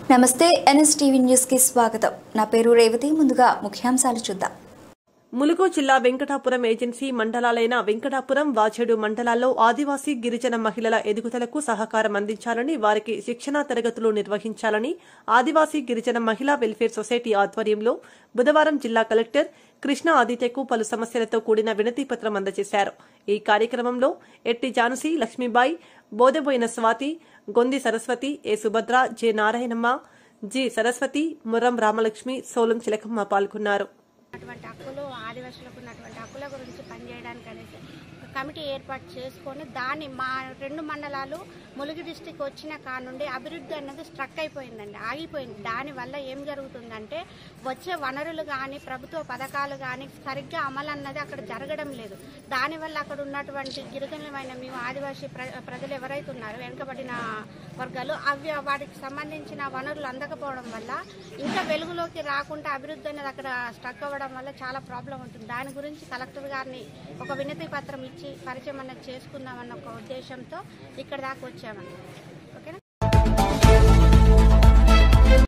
నమస్తే NSTV news కి స్వాగతం నా పేరు రేవతి ముందుగా ముఖ్యాంశాలు చూద్దాం ములుగు జిల్లా వెంకటాపురం ఏజెన్సీ మండలాలైన వెంకటాపురం వాచెడు మండలాల్లో ఆదివాసీ గిరిజన మహిళల ఎదుగుదలకు సహకారం అందించాలని వారికి శిక్షణా తరగతులు నిర్వహించాలని ఆదివాసీ గిరిజన మహిళా వెల్ఫేర్ సొసైటీ ఆధ్వర్యంలో బుధవారం జిల్లా కలెక్టర్ కృష్ణ ఆదిత్యకు పలు సమస్యలతో కూడిన వినతి పత్రం అందజేశారు ఈ కార్యక్రమంలో Etti Jhansi Lakshmibai Bodeboina Swathi Gondi Saraswathi A Subhadra J Narayanamma G Saraswathi Murram Ramalakshmi Solam Chilakamma పాల్గొన్నారు ఉన్నటువంటి హక్కులు ఆదివాసులకు ఉన్నటువంటి హక్కుల గురించి పనిచేయడానికి అనేసి ఒక కమిటీ ఏర్పాటు చేసుకొని దాన్ని మా రెండు మండలాలు ములుగు డిస్టిక్ వచ్చిన కాడ నుండి అభివృద్ధి అన్నది స్ట్రక్ అయిపోయిందండి ఆగిపోయింది దానివల్ల ఏం జరుగుతుందంటే వచ్చే వనరులు కానీ ప్రభుత్వ పథకాలు కానీ సరిగ్గా అమలు అన్నది అక్కడ జరగడం లేదు దానివల్ల అక్కడ ఉన్నటువంటి గిరిజనులమైన మేము ఆదివాసీ ప్ర ప్రజలు ఎవరైతే ఉన్నారో వెనుకబడిన వర్గాలు అవి వాటికి సంబంధించిన వనరులు అందకపోవడం వల్ల ఇంకా వెలుగులోకి రాకుండా అభివృద్ధి అనేది అక్కడ స్టక్ అవ్వడం వల్ల చాలా ప్రాబ్లం ఉంటుంది దాని గురించి కలెక్టర్ గారిని ఒక వినతి పత్రం ఇచ్చి పరిచయం అన్నది చేసుకుందామన్న ఒక ఉద్దేశంతో ఇక్కడ దాకా వచ్చామండి ఓకేనా